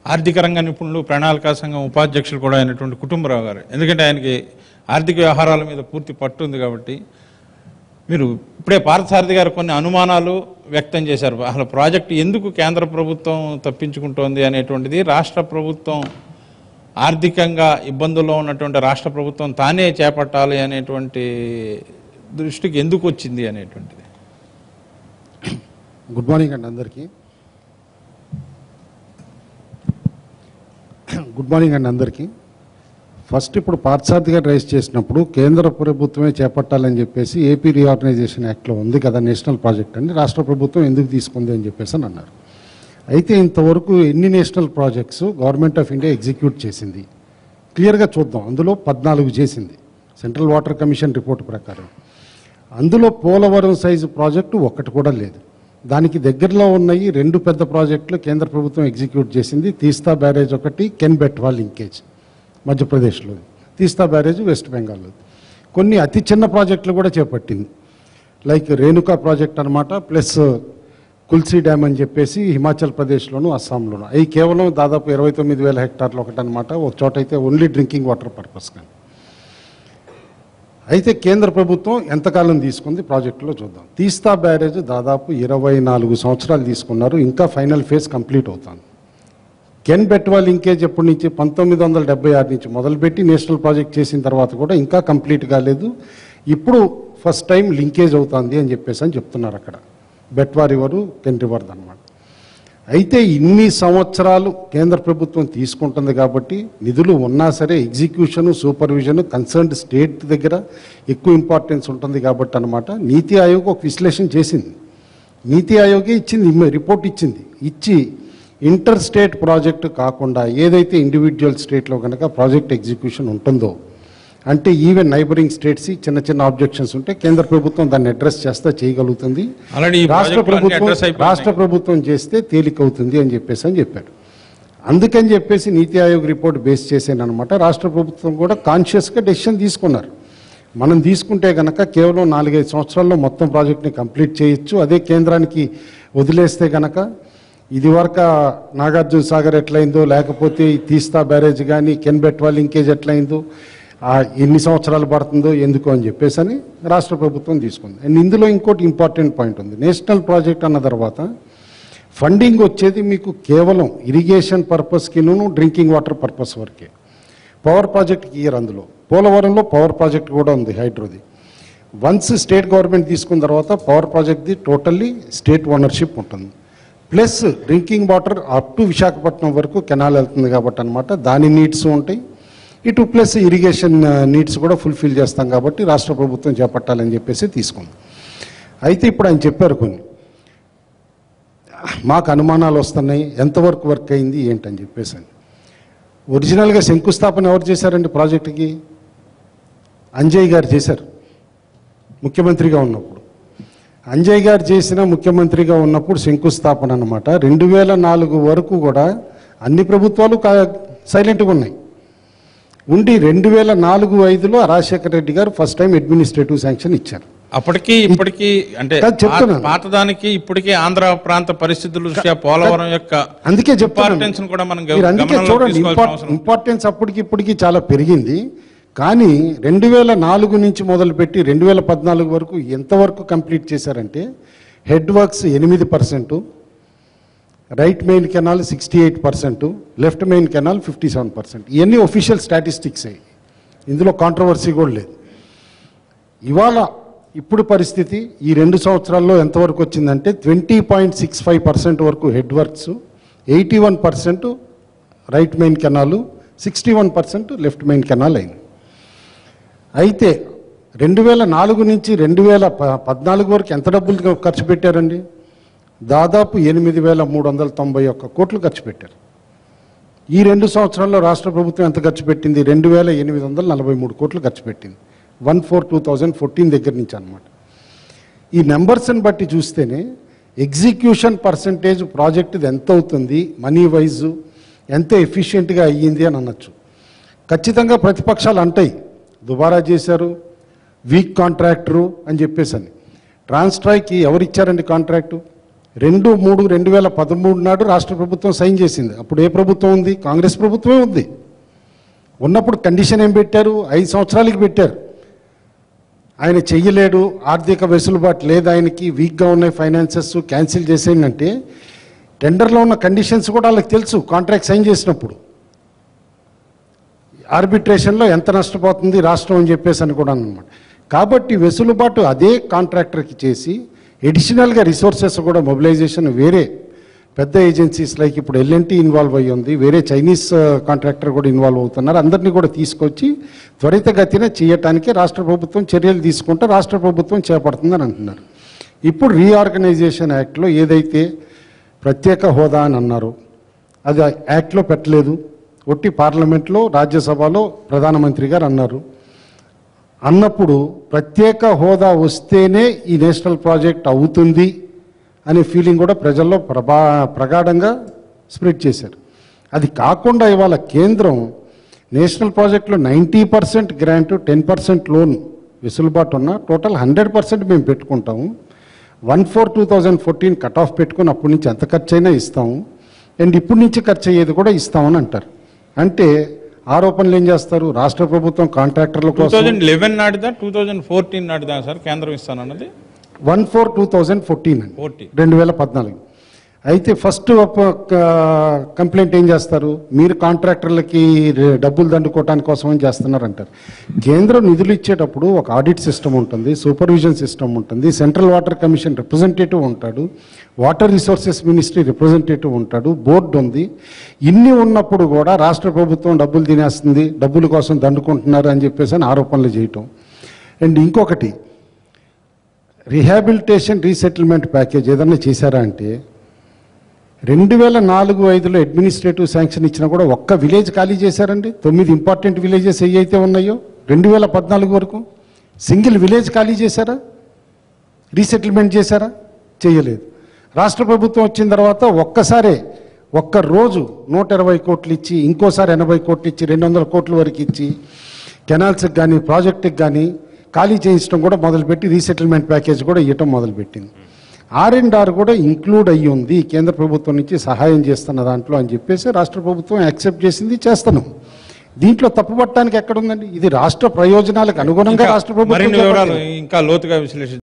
ఆర్థిక రంగ నిపుణులు ప్రణాళికా సంఘం ఉపాధ్యక్షులు కూడా అయినటువంటి కుటుంబరావు గారు ఎందుకంటే ఆయనకి ఆర్థిక వ్యవహారాల మీద పూర్తి పట్టు ఉంది కాబట్టి మీరు ఇప్పుడే పార్థసారథి గారు కొన్ని అనుమానాలు వ్యక్తం చేశారు అసలు ప్రాజెక్టు ఎందుకు కేంద్ర ప్రభుత్వం తప్పించుకుంటోంది అనేటువంటిది రాష్ట్ర ప్రభుత్వం ఆర్థికంగా ఇబ్బందుల్లో ఉన్నటువంటి రాష్ట్ర ప్రభుత్వం తానే చేపట్టాలి అనేటువంటి దృష్టికి ఎందుకు వచ్చింది అనేటువంటిది గుడ్ మార్నింగ్ అండి అందరికీ గుడ్ మార్నింగ్ అండి అందరికీ ఫస్ట్ ఇప్పుడు పార్థసారథి గారు రైజ్ చేసినప్పుడు కేంద్ర ప్రభుత్వమే చేపట్టాలని చెప్పేసి ఏపీ రీఆర్గనైజేషన్ యాక్ట్లో ఉంది కదా నేషనల్ ప్రాజెక్ట్ అని రాష్ట్ర ప్రభుత్వం ఎందుకు తీసుకుంది అని చెప్పేసి అని అన్నారు అయితే ఇంతవరకు ఎన్ని national projects government of India execute చేసింది క్లియర్గా చూద్దాం అందులో పద్నాలుగు చేసింది సెంట్రల్ వాటర్ కమిషన్ రిపోర్ట్ ప్రకారం అందులో పోలవరం సైజు ప్రాజెక్టు ఒక్కటి కూడా లేదు దానికి దగ్గరలో ఉన్నాయి రెండు పెద్ద ప్రాజెక్టులు కేంద్ర ప్రభుత్వం ఎగ్జిక్యూట్ చేసింది తీస్తా బ్యారేజ్ ఒకటి కెన్ బెట్వా లింకేజ్ మధ్యప్రదేశ్లో తీస్తా బ్యారేజ్ వెస్ట్ బెంగాల్లో కొన్ని అతి చిన్న ప్రాజెక్టులు కూడా చేపట్టింది లైక్ రేణుకా ప్రాజెక్ట్ అనమాట ప్లస్ కుల్సీ డ్యామ్ అని చెప్పేసి హిమాచల్ ప్రదేశ్లోను అస్సాంలోను అవి కేవలం దాదాపు ఇరవై తొమ్మిది వేల హెక్టార్లు ఒకటనమాట ఒక చోట అయితే ఓన్లీ డ్రింకింగ్ వాటర్ పర్పస్ కానీ అయితే కేంద్ర ప్రభుత్వం ఎంతకాలం తీసుకుంది ప్రాజెక్టులో చూద్దాం తీస్తా బ్యారేజ్ దాదాపు ఇరవై నాలుగు సంవత్సరాలు తీసుకున్నారు ఇంకా ఫైనల్ ఫేజ్ కంప్లీట్ అవుతుంది కెన్ బెట్వా లింకేజ్ ఎప్పటి నుంచి పంతొమ్మిది వందల డెబ్బై ఆరు నుంచి మొదలుపెట్టి నేషనల్ ప్రాజెక్ట్ చేసిన తర్వాత కూడా ఇంకా కంప్లీట్ కాలేదు ఇప్పుడు ఫస్ట్ టైం లింకేజ్ అవుతుంది అని చెప్పేసి అని చెప్తున్నారు అక్కడ బెట్వా రివరు కెన్ రివర్ అనమాట అయితే ఇన్ని సంవత్సరాలు కేంద్ర ప్రభుత్వం తీసుకుంటుంది కాబట్టి నిధులు ఉన్నా సరే ఎగ్జిక్యూషన్ సూపర్విజన్ కన్సర్న్డ్ స్టేట్ దగ్గర ఎక్కువ ఇంపార్టెన్స్ ఉంటుంది కాబట్టి అనమాట నీతి ఆయోగ్ ఒక విశ్లేషణ చేసింది నీతి ఆయోగే ఇచ్చింది ఇమ్మ- రిపోర్ట్ ఇచ్చింది ఇచ్చి ఇంటర్ స్టేట్ ప్రాజెక్టు కాకుండా ఏదైతే ఇండివిజువల్ స్టేట్లో కనుక ప్రాజెక్ట్ ఎగ్జిక్యూషన్ ఉంటుందో అంటే ఈవెన్ నైబరింగ్ స్టేట్స్ చిన్న చిన్న ఆబ్జెక్షన్స్ ఉంటే కేంద్ర ప్రభుత్వం దాన్ని అడ్రస్ చేస్తా చేయగలుగుతుంది ఆల్రెడీ ఈ రాష్ట్ర ప్రాజెక్టులు అన్ని ప్రభుత్వం address అయిపోయినాయి. రాష్ట్ర ప్రభుత్వం చేస్తే తేలికవుతుంది అని చెప్పేసి అని చెప్పాడు అందుకని చెప్పేసి నీతి ఆయోగ్ రిపోర్ట్ బేస్ చేసేనమాట రాష్ట్ర ప్రభుత్వం కూడా కాన్షియస్గా డెసిషన్ తీసుకున్నారు మనం తీసుకుంటే కనుక కేవలం నాలుగైదు సంవత్సరాల్లో మొత్తం ప్రాజెక్ట్ని కంప్లీట్ చేయొచ్చు అదే కేంద్రానికి వదిలేస్తే కనుక ఇది వరకు నాగార్జున సాగర్ ఎట్లయిందో లేకపోతే ఈ తీస్తా బ్యారేజ్ కానీ కెన్ బెట్వా లింకేజ్ ఎట్లయిందో ఆ ఎన్ని సంవత్సరాలు పడుతుందో ఎందుకు అని చెప్పేసి అని రాష్ట్ర ప్రభుత్వం తీసుకుంది అండ్ ఇందులో ఇంకోటి ఇంపార్టెంట్ పాయింట్ ఉంది నేషనల్ ప్రాజెక్ట్ అన్న తర్వాత ఫండింగ్ వచ్చేది మీకు కేవలం ఇరిగేషన్ పర్పస్కిను డ్రింకింగ్ వాటర్ పర్పస్ వరకే పవర్ ప్రాజెక్ట్కి ఇయర్ అందులో పోలవరంలో పవర్ ప్రాజెక్ట్ కూడా ఉంది హైడ్రోది వన్స్ స్టేట్ గవర్నమెంట్ తీసుకున్న తర్వాత పవర్ ప్రాజెక్ట్ది టోటల్లీ స్టేట్ ఓనర్షిప్ ఉంటుంది plus drinking water up to Visakhapatnam వరకు కెనాల్ వెళ్తుంది కాబట్టి అనమాట దాని నీడ్స్ ఉంటాయి ఇటు ప్లస్ ఇరిగేషన్ నీడ్స్ కూడా ఫుల్ఫిల్ చేస్తాం కాబట్టి రాష్ట్ర ప్రభుత్వం చేపట్టాలని చెప్పేసి తీసుకుంది అయితే ఇప్పుడు ఆయన చెప్పారు కొన్ని మాకు అనుమానాలు వస్తున్నాయి ఎంతవరకు వర్క్ అయింది ఏంటని చెప్పేసి అని ఒరిజినల్గా శంకుస్థాపన ఎవరు చేశారండి ప్రాజెక్టుకి అంజయ్ గారు చేశారు ముఖ్యమంత్రిగా ఉన్నప్పుడు అంజయ్ గారు చేసిన ముఖ్యమంత్రిగా ఉన్నప్పుడు శంకుస్థాపన అన్నమాట రెండు వేల నాలుగు వరకు కూడా అన్ని ప్రభుత్వాలు కా- సైలెంట్గా ఉన్నాయి ఉండి రెండు వేల నాలుగు ఐదులో రాజశేఖర రెడ్డి గారు ఫస్ట్ టైం అడ్మినిస్ట్రేటివ్ శాంక్షన్ ఇచ్చారు అప్పటికి ఇప్పటికి అంటే కాదు, చెప్తున్నాను. పాత- పాతదానికి ఇప్పటికీ ఆంధ్ర ప్రాంత పరిస్థితుల దృష్ట్యా పోలవరం యొక్క అందుకే చెప్తున్నాను ఇంపార్టెన్స్ కూడా మనం గ- మీరు అందుకే గమనంలోకి చూడండి తీసుకోవాల్సిన ఇంపార్- అవసరం ఉంది. ఇంపార్టెన్స్ అప్పటికి ఇప్పటికి చాలా పెరిగింది కానీ రెండు వేల నాలుగు నుంచి మొదలుపెట్టి రెండు వేల పద్నాలుగు వరకు ఎంతవరకు కంప్లీట్ చేశారంటే హెడ్ వర్క్స్ ఎనిమిది percent right main canal sixty eight percent left main canal fifty seven percent ఇవన్నీ ఒఫీషియల్ స్టాటిస్టిక్స్ అయ్యి ఇందులో కాంట్రవర్సీ కూడా లేదు ఇవాళ ఇప్పుడు పరిస్థితి ఈ రెండు సంవత్సరాల్లో ఎంతవరకు వచ్చిందంటే twenty point six five percent వరకు head works eighty one percent right main canal sixty one percent left main canal అయింది అయితే రెండు వేల నాలుగు నుంచి రెండు వేల ప- పద్నాలుగు వరకు ఎంత డబ్బులు ఖర్చు పెట్టారండి దాదాపు ఎనిమిది వేల మూడు వందల తొంభై ఒక్క కోట్లు ఖర్చు పెట్టారు ఈ రెండు సంవత్సరాల్లో రాష్ట్ర ప్రభుత్వం ఎంత ఖర్చు పెట్టింది రెండు వేల ఎనిమిది వందల నలభై మూడు కోట్లు ఖర్చు పెట్టింది one four two thousand fourteen దగ్గర నుంచి అనమాట ఈ నెంబర్స్ని బట్టి చూస్తేనే ఎగ్జిక్యూషన్ పర్సంటేజ్ ప్రాజెక్టుది ఎంత అవుతుంది మనీ వైజ్ ఎంత ఎఫిషియెంట్గా అయ్యింది అని అనొచ్చు ఖచ్చితంగా ప్రతిపక్షాలు అంటాయి దుబారా చేశారు వీక్ కాంట్రాక్టరు అని చెప్పేసి అని ట్రాన్స్ట్రాయ్కి ఎవరు ఇచ్చారండి కాంట్రాక్టు రెండు మూడు రెండు వేల పదమూడు నాడు రాష్ట్ర ప్రభుత్వం సైన్ చేసింది అప్పుడు ఏ ప్రభుత్వం ఉంది కాంగ్రెస్ ప్రభుత్వమే ఉంది ఉన్నప్పుడు కండిషన్ ఏం పెట్టారు ఐదు సంవత్సరాలకి పెట్టారు ఆయన చెయ్యలేడు ఆర్థిక వెసులుబాటు లేదు ఆయనకి వీక్గా ఉన్నాయి ఫైనాన్సెస్ క్యాన్సిల్ చేసేయండి టెండర్లో ఉన్న కండిషన్స్ కూడా వాళ్ళకి తెలుసు కాంట్రాక్ట్ సైన్ చేసినప్పుడు ఆర్బిట్రేషన్లో ఎంత నష్టపోతుంది రాష్ట్రం అని చెప్పేసి అని కూడా అనమాట కాబట్టి వెసులుబాటు అదే కాంట్రాక్టర్కి చేసి ఎడిషనల్గా రిసోర్సెస్ కూడా మొబిలైజేషన్ వేరే పెద్ద ఏజెన్సీస్ లైక్ ఇప్పుడు ఎల్ఎన్టీ ఇన్వాల్వ్ అయ్యి ఉంది వేరే చైనీస్ కాంట్రాక్టర్ కూడా ఇన్వాల్వ్ అవుతున్నారు అందరినీ కూడా తీసుకొచ్చి త్వరితగతిన చేయటానికి రాష్ట్ర ప్రభుత్వం చర్యలు తీసుకుంటే రాష్ట్ర ప్రభుత్వం చేపడుతుందని అంటున్నారు ఇప్పుడు రీఆర్గనైజేషన్ యాక్ట్లో ఏదైతే ప్రత్యేక హోదా అని అన్నారు అది ఆ యాక్ట్లో పెట్టలేదు ఒట్టి పార్లమెంట్లో రాజ్యసభలో ప్రధానమంత్రి గారు అన్నారు అన్నప్పుడు ప్రత్యేక హోదా వస్తేనే ఈ నేషనల్ ప్రాజెక్ట్ అవుతుంది అనే ఫీలింగ్ కూడా ప్రజల్లో ప్రభా ప్రగాఢంగా స్ప్రెడ్ చేశారు అది కాకుండా ఇవాళ కేంద్రం నేషనల్ ప్రాజెక్టులో ninety percent grant ten percent loan వెసులుబాటు ఉన్న టోటల్ హండ్రెడ్ పర్సెంట్ మేము పెట్టుకుంటాము one four two thousand fourteen cut off పెట్టుకుని అప్పటి నుంచి ఎంత ఖర్చు అయినా ఇస్తాము అండ్ ఇప్పటి నుంచి ఖర్చు అయ్యేది కూడా ఇస్తామని అంటారు అంటే ఆరోపణలు ఏం చేస్తారు రాష్ట్ర ప్రభుత్వం కాంట్రాక్టర్ల టూ కోసం థౌజండ్ లెవెన్ నాటిదా టూ థౌజండ్ ఫోర్టీన్ నాటిదా సార్ కేంద్రం ఇస్తానన్నది one four two thousand fourteen అండి ఫోర్టీన్ రెండు వేల పద్నాలుగు అయితే ఫస్ట్ కంప్లైంట్ ఏం చేస్తారు మీరు కాంట్రాక్టర్లకి రే- డబ్బులు దండుకోవటానికి కోసం ఏం చేస్తున్నారు అంటారు కేంద్రం నిధులు ఇచ్చేటప్పుడు ఒక ఆడిట్ సిస్టమ్ ఉంటుంది సూపర్విజన్ సిస్టమ్ ఉంటుంది సెంట్రల్ వాటర్ కమిషన్ రిప్రజెంటేటివ్ ఉంటాడు వాటర్ రిసోర్సెస్ మినిస్ట్రీ రిప్రజెంటేటివ్ ఉంటాడు బోర్డు ఉంది ఇన్ని ఉన్నప్పుడు కూడా రాష్ట్ర ప్రభుత్వం డబ్బులు తినేస్తుంది డబ్బుల కోసం దండుకుంటున్నారు అని చెప్పేసి అని ఆరోపణలు చేయటం అండ్ ఇంకొకటి రిహాబిలిటేషన్ రీసెటిల్మెంట్ ప్యాకేజ్ ఏదన్నా చేశారా అంటే రెండు వేల నాలుగు ఐదులో అడ్మినిస్ట్రేటివ్ శాంక్షన్ ఇచ్చినా కూడా ఒక్క విలేజ్ ఖాళీ చేశారండి తొమ్మిది ఇంపార్టెంట్ విలేజెస్ ఏ అయితే ఉన్నాయో రెండు వేల పద్నాలుగు వరకు సింగిల్ విలేజ్ ఖాళీ చేశారా రీసెటిల్మెంట్ చేశారా చేయలేదు రాష్ట్ర ప్రభుత్వం వచ్చిన తర్వాత ఒక్కసారే ఒక్క రోజు నూట ఇరవై కోట్లు ఇచ్చి ఇంకోసారి ఎనభై కోట్లు ఇచ్చి రెండు వందల కోట్ల వరకు ఇచ్చి కెనాల్స్కి కానీ ప్రాజెక్టుకి కానీ ఖాళీ చేయించడం కూడా మొదలుపెట్టి రీసెటిల్మెంట్ ప్యాకేజ్ కూడా ఇవ్వటం మొదలుపెట్టింది ఆర్ అండ్ ఆర్ కూడా ఇంక్లూడ్ అయ్యి ఉంది కేంద్ర ప్రభుత్వం నుంచి సహాయం చేస్తున్న దాంట్లో అని చెప్పేసి రాష్ట్ర ప్రభుత్వం యాక్సెప్ట్ చేసింది చేస్తున్నాం దీంట్లో తప్పుపట్టడానికి ఎక్కడుందండి ఇది రాష్ట్ర ప్రయోజనాలకు అనుగుణంగా రాష్ట్ర ప్రభుత్వం మరిన్ని వివరాలు చేపట్టింది. ఇంకా లోతుగా విశ్లేషించారు